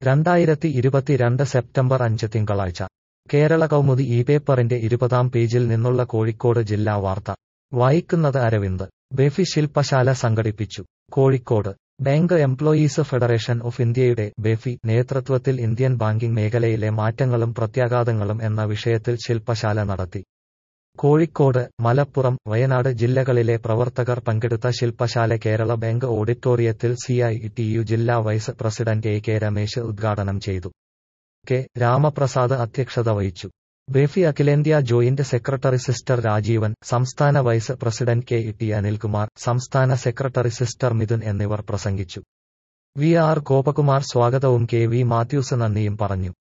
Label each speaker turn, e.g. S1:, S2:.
S1: രണ്ടായിരത്തി ഇരുപത്തിരണ്ട് സെപ്റ്റംബർ അഞ്ച് തിങ്കളാഴ്ച കേരള കൗമുദി ഈ പേപ്പറിന്റെ ഇരുപതാം പേജിൽ നിന്നുള്ള കോഴിക്കോട് ജില്ലാ വാർത്ത വായിക്കുന്നത് അരവിന്ദ് ബെഫി ശില്പശാല സംഘടിപ്പിച്ചു Kozhikode bank employees federation of ഇന്ത്യയുടെ ബെഫി നേതൃത്വത്തിൽ ഇന്ത്യൻ ബാങ്കിംഗ് മേഖലയിലെ മാറ്റങ്ങളും പ്രത്യാഘാതങ്ങളും എന്ന വിഷയത്തിൽ ശില്പശാല നടത്തി കോഴിക്കോട് മലപ്പുറം വയനാട് ജില്ലകളിലെ പ്രവർത്തകർ പങ്കെടുത്ത ശില്പശാല കേരള ബാങ്ക് ഓഡിറ്റോറിയത്തിൽ സിഐടിയു ജില്ലാ vice president A K Ramesh ഉദ്ഘാടനം ചെയ്തു കെ രാമപ്രസാദ് അധ്യക്ഷത വഹിച്ചു ബേഫി അഖിലേന്ത്യാ ജോയിന്റ് സെക്രട്ടറി സിസ്റ്റർ രാജീവൻ സംസ്ഥാന vice president K T Anilkumar സംസ്ഥാന സെക്രട്ടറി സിസ്റ്റർ മിഥുൻ എന്നിവർ പ്രസംഗിച്ചു വി ആർ ഗോപകുമാർ സ്വാഗതവും കെ വി മാത്യൂസ് നന്ദിയും പറഞ്ഞു